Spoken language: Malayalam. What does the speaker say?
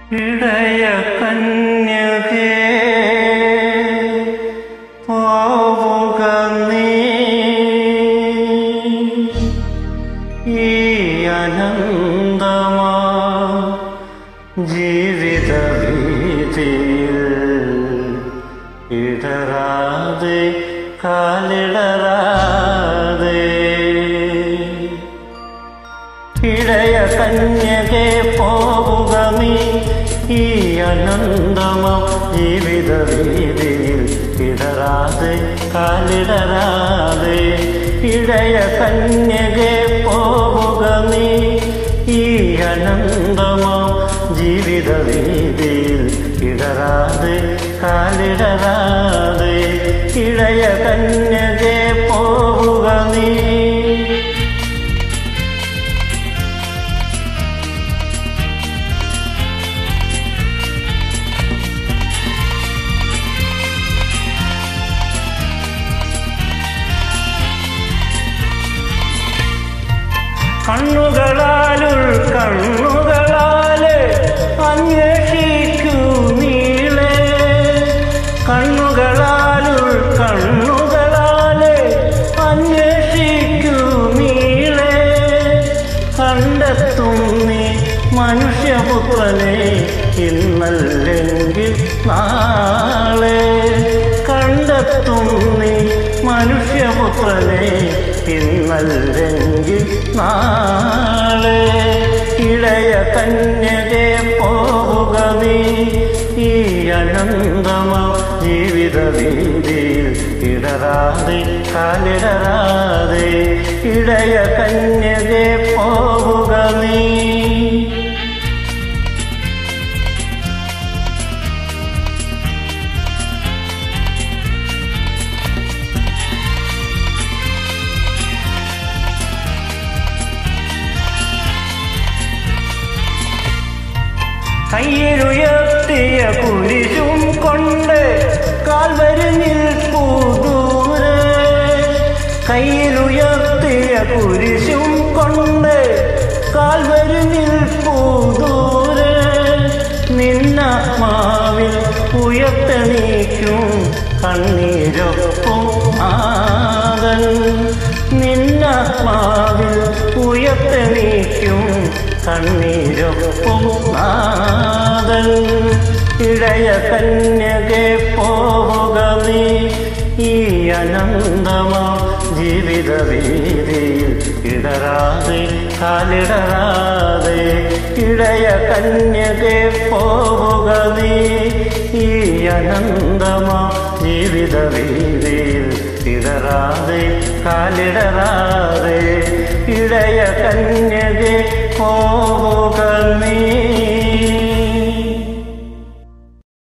ഇടയ കന്യകേ പോവുക നീ ഈ അനന്തമാ ജീവിത വീതിയിൽ ഇടറാതെ കാലിടറാതെ ഇടയ കന്യകെ പോവുക നീ ഈ അനന്തമ ജീവിത വീതിയിൽ ഇടറാതെ കാലിടറാതെ ഇടയ കന്യകെ പോവുക നീ ഈ അനന്തമ ജീവിത വീതിയിൽ ഇടറാതെ കാലിടറാതെ ഇടയ കന്യകെ പോവുക നീ കണ്ണുകളാലുൾ കണ്ണുകളാല് അന്വേഷിക്കൂ നീളെ കണ്ണുകളാലുൾ കണ്ണുകളാല് അന്വേഷിക്കൂ നീളെ കണ്ടെത്തും നീ മനുഷ്യപുത്രനെ ഇന്നല്ലെങ്കിൽ നാളെ കണ്ടെത്തും നീ മനുഷ്യപുത്രനെ ഇന്നല്ലെങ്കിൽ നാളെ ഇളയ കന്യകെ പോവുക നീ ഈ അനന്തമ ജീവിത വീതിയിൽ ഇടറാതെ കാലിടറാതെ ഇടയ കന്യകെ പോവുക നീ കയ്യിലുയർത്തിയ കുരിശും കൊണ്ട് കാൽവരിഞ്ഞിൽ പൂതൂരെ കയ്യിലുയർത്തിയ കുരിശും കൊണ്ട് കാൽവരിഞ്ഞിൽ പൂതൂരെ നിന്നാത്മാവിൽ ഉയർത്തെണീക്കും കണ്ണീരൊപ്പം ആകൻ നിന്നാത്മാവിൽ ഉയർത്തെണീക്കും കണ്ണീരൊപ്പം നാദൻ ഇടയ കന്യകെ പോവുക നീ ഈ അനന്തമാ ജീവിത വീതിയിൽ ഇടറാതെ കാലിടറാതെ ഇടയ കന്യകെ പോവുക നീ ഈ അനന്തമാ ജീവിത വീതിയിൽ ഇടറാതെ കാലിടറാതെ ഇടയ കന്യകെ പോവുക നീ